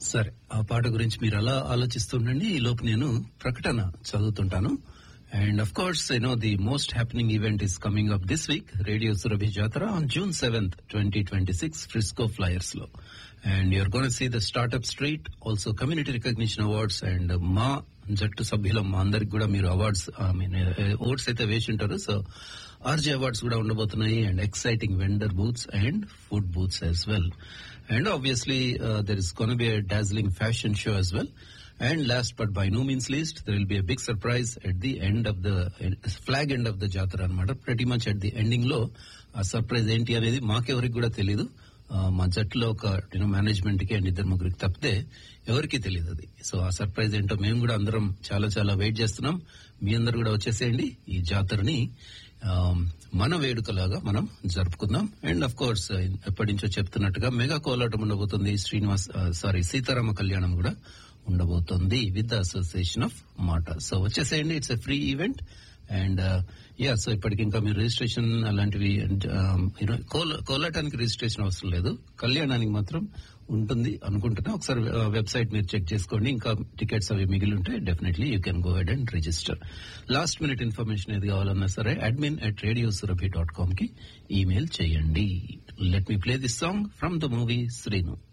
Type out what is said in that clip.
సరే ఆ పాట గురించి మీరు అలా ఆలోచిస్తుండండి ఈ లోపు నేను ప్రకటన చదువుతుంటాను and of course you know the most happening event is coming up this week radio Surabhi Jatara on June seventh twenty twenty six Frisco flyers లో and you are gonna see the startup street also community recognition awards and మా జట్టు సభ్యులం మా అందరికి కూడా మీరు awards I mean oats అయితే వేసి ఉంటారు సో ఆర్జే అవార్డ్స్ కూడా ఉండబోతున్నాయి and exciting vendor booths and food booths as well and obviously there is gonna be dazzling fashion show as well and last but by no means least there will be a big surprise at the end of the flag end of the Jatara అనమాట ప్రతి much at the ending లో ఆ surprise ఏంటి అనేది మాకెవరికి కూడా తెలియదు మా జట్టులో ఒక యూనో మేనేజ్మెంట్ కి అండ్ ఇద్దరు ముగ్గురికి తప్పితే ఎవరికి తెలియదు అది సో ఆ సర్ప్రైజ్ ఏంటో మేము కూడా అందరం చాలా చాలా వెయిట్ చేస్తున్నాం మీ అందరు కూడా వచ్చేసేయండి ఈ జాతరని మన వేడుకలాగా మనం జరుపుకుందాం అండ్ అఫ్ కోర్స్ ఎప్పటి నుంచో చెప్తున్నట్టుగా మెగా కోలాటం ఉండబోతుంది శ్రీనివాస్ సారీ సీతారామ కళ్యాణం కూడా ఉండబోతుంది with the association of MATA so వచ్చేసేయండి it's a free event and yeah so ఇప్పటికి ఇంకా మీరు రిజిస్ట్రేషన్ అలాంటివి కోలాటానికి రిజిస్ట్రేషన్ అవసరం లేదు కళ్యాణానికి మాత్రం ఉంటుంది అనుకుంటున్నా ఒకసారి వెబ్సైట్ మీరు చెక్ చేసుకోండి ఇంకా టికెట్స్ అవి మిగిలి ఉంటే definitely you can go head and register last minute information ఏది కావాలన్నా సరే admin at radio Surabhi dot com కి ఈమెయిల్ చేయండి let me play this song from the movie Srinu